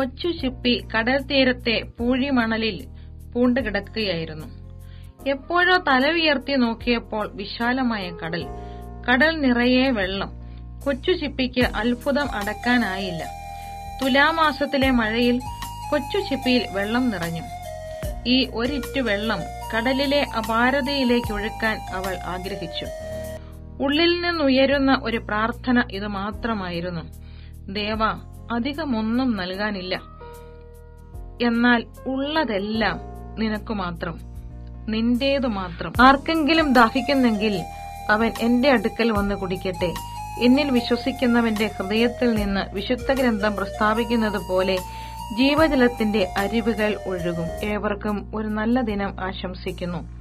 കൊച്ചു ചിപ്പി കടൽ തീരത്തെ പൂഴിമണലിൽ പൂണ്ടുകിടക്കുകയായിരുന്നു എപ്പോഴോ തല ഉയർത്തി നോക്കിയപ്പോൾ വിശാലമായ കടൽ കടൽ നിറയെ വെള്ളം കൊച്ചു ചിപ്പിക്ക് അത്ഭുതം അടക്കാനായില്ല തുലാമാസത്തിലെ മഴയിൽ കൊച്ചു ചിപ്പിയിൽ വെള്ളം നിറഞ്ഞു ഈ ഒരിറ്റു വെള്ളം കടലിലെ അപാരതയിലേക്ക് ഒഴുക്കാൻ അവൾ ആഗ്രഹിച്ചു ഉള്ളിൽ നിന്നുയരുന്ന ഒരു പ്രാർത്ഥന ഇത് മാത്രമായിരുന്നു ദേവ അധികമൊന്നും നൽകാനില്ല എന്നാൽ ഉള്ളതെല്ലാം നിനക്കു മാത്രം നിന്റേതു മാത്രം ആർക്കെങ്കിലും ദാഹിക്കുന്നെങ്കിൽ അവൻ എന്റെ അടുക്കൽ വന്ന് കുടിക്കട്ടെ എന്നിൽ വിശ്വസിക്കുന്നവന്റെ ഹൃദയത്തിൽ നിന്ന് വിശുദ്ധ ഗ്രന്ഥം പ്രസ്താവിക്കുന്നത് പോലെ ജീവജലത്തിന്റെ അരിവുകൾ ഒഴുകും ഏവർക്കും ഒരു നല്ല ദിനം ആശംസിക്കുന്നു